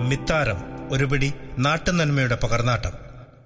മിത്താരം ഒരുപിടി നാട്ടുനന്മയുടെ പകർന്നാട്ടം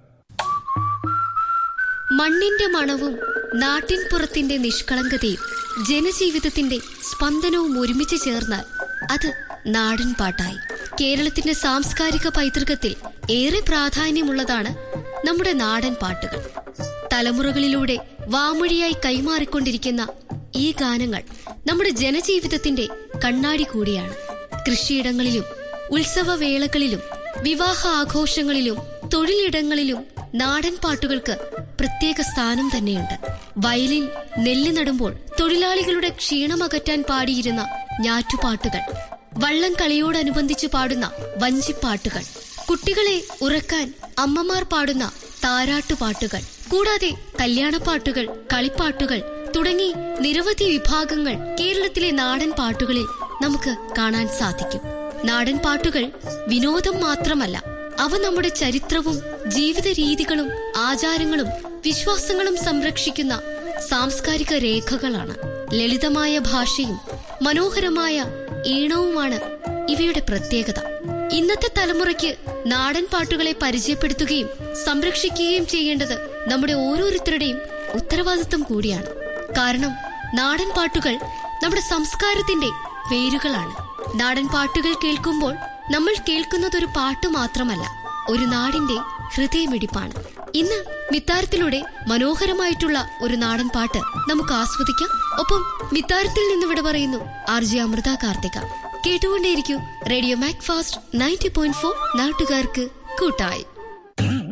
മണ്ണിന്റെ മണവും നാട്ടിൻപുറത്തിന്റെ നിഷ്കളങ്കതയും ജനജീവിതത്തിന്റെ സ്പന്ദനവും ഒരുമിച്ച് ചേർന്നാൽ അത് നാടൻ പാട്ടായി കേരളത്തിന്റെ സാംസ്കാരിക പൈതൃകത്തിൽ ഏറെ പ്രാധാന്യമുള്ളതാണ് നമ്മുടെ നാടൻ പാട്ടുകൾ തലമുറകളിലൂടെ വാമൊഴിയായി കൈമാറിക്കൊണ്ടിരിക്കുന്ന ഈ ഗാനങ്ങൾ നമ്മുടെ ജനജീവിതത്തിന്റെ കണ്ണാടി കൂടിയാണ് കൃഷിയിടങ്ങളിലും ഉത്സവവേളകളിലും വിവാഹ ആഘോഷങ്ങളിലും തൊഴിലിടങ്ങളിലും നാടൻ പാട്ടുകൾക്ക് പ്രത്യേക സ്ഥാനം തന്നെയുണ്ട് വയലിൽ നെല്ല് നടുമ്പോൾ തൊഴിലാളികളുടെ ക്ഷീണമകറ്റാൻ പാടിയിരുന്ന ഞാറ്റുപാട്ടുകൾ വള്ളം കളിയോടനുബന്ധിച്ച് പാടുന്ന വഞ്ചിപ്പാട്ടുകൾ കുട്ടികളെ ഉറക്കാൻ അമ്മമാർ പാടുന്ന താരാട്ടുപാട്ടുകൾ കൂടാതെ കല്യാണപ്പാട്ടുകൾ കളിപ്പാട്ടുകൾ തുടങ്ങി നിരവധി വിഭാഗങ്ങൾ കേരളത്തിലെ നാടൻ പാട്ടുകളിൽ നമുക്ക് കാണാൻ സാധിക്കും നാടൻ പാട്ടുകൾ വിനോദം മാത്രമല്ല അവ നമ്മുടെ ചരിത്രവും ജീവിത രീതികളും ആചാരങ്ങളും വിശ്വാസങ്ങളും സംരക്ഷിക്കുന്ന സാംസ്കാരിക രേഖകളാണ് ലളിതമായ ഭാഷയും മനോഹരമായ ഈണവുമാണ് ഇവയുടെ പ്രത്യേകത ഇന്നത്തെ തലമുറയ്ക്ക് നാടൻ പാട്ടുകളെ പരിചയപ്പെടുത്തുകയും സംരക്ഷിക്കുകയും ചെയ്യേണ്ടത് നമ്മുടെ ഓരോരുത്തരുടെയും ഉത്തരവാദിത്വം കൂടിയാണ് കാരണം നാടൻ പാട്ടുകൾ നമ്മുടെ സംസ്കാരത്തിന്റെ വേരുകളാണ് നാടൻ പാട്ടുകൾ കേൾക്കുമ്പോൾ നമ്മൾ കേൾക്കുന്നത് ഒരു പാട്ട് മാത്രമല്ല ഒരു നാടിന്റെ ഹൃദയമിടിപ്പാണ് ഇന്ന് മിത്താരത്തിലൂടെ മനോഹരമായിട്ടുള്ള ഒരു നാടൻ പാട്ട് നമുക്ക് ആസ്വദിക്കാം ഒപ്പം മിത്താരത്തിൽ നിന്ന് ഇവിടെ പറയുന്നു ആർ ജെ അമൃത കാർത്തിക കേട്ടുകൊണ്ടേയിരിക്കൂ radio Macfast ninety point four നാട്ടുകാർക്ക് കൂട്ടായി